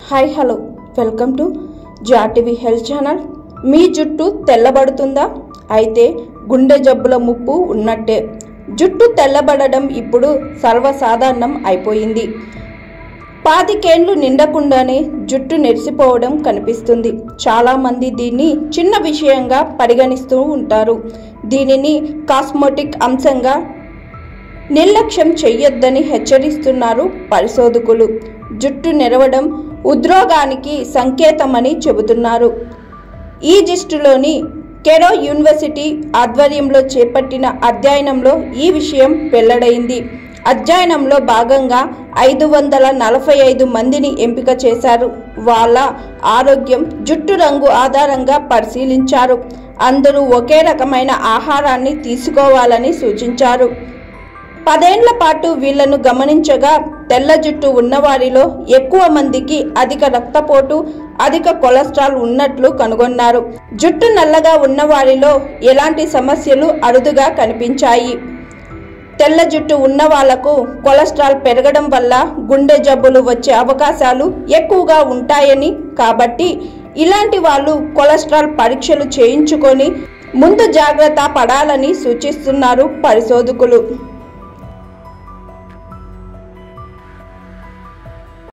hi hello welcome to జాటివి health channel మీ జుట్టు తెల్లబడుతుందా అయితే గుండె జబ్బుల ముప్పు ఉన్నట్టే జుట్టు తెల్లబడడం ఇప్పుడు సర్వసాధారణం అయిపోయింది పాతికేండ్లు నిండకుండానే జుట్టు నెరిసిపోవడం కనిపిస్తుంది చాలామంది దీన్ని చిన్న విషయంగా పరిగణిస్తూ ఉంటారు దీనిని కాస్మోటిక్ అంశంగా నిర్లక్ష్యం చెయ్యొద్దని హెచ్చరిస్తున్నారు పరిశోధకులు జుట్టు నెరవడం ఉద్రోగానికి సంకేతమని చెబుతున్నారు ఈజిస్టులోని కెరో యూనివర్సిటీ ఆధ్వర్యంలో చేపట్టిన అధ్యయనంలో ఈ విషయం వెల్లడైంది అధ్యయనంలో భాగంగా ఐదు వందల నలభై ఐదు మందిని ఎంపిక చేశారు వాళ్ళ ఆరోగ్యం జుట్టు రంగు ఆధారంగా పరిశీలించారు అందరూ ఒకే రకమైన ఆహారాన్ని తీసుకోవాలని సూచించారు పదేండ్ల పాటు వీళ్లను గమనించగా తెల్ల జుట్టు ఉన్నవారిలో ఎక్కువ మందికి అధిక రక్తపోటు అధిక కొలెస్ట్రాల్ ఉన్నట్లు కనుగొన్నారు జుట్టు నల్లగా ఉన్నవారిలో ఎలాంటి సమస్యలు అరుదుగా కనిపించాయి తెల్ల జుట్టు ఉన్న వాళ్లకు కొలెస్ట్రాల్ పెరగడం వల్ల గుండె జబ్బులు వచ్చే అవకాశాలు ఎక్కువగా ఉంటాయని కాబట్టి ఇలాంటి వాళ్ళు కొలెస్ట్రాల్ పరీక్షలు చేయించుకొని ముందు జాగ్రత్త పడాలని సూచిస్తున్నారు పరిశోధకులు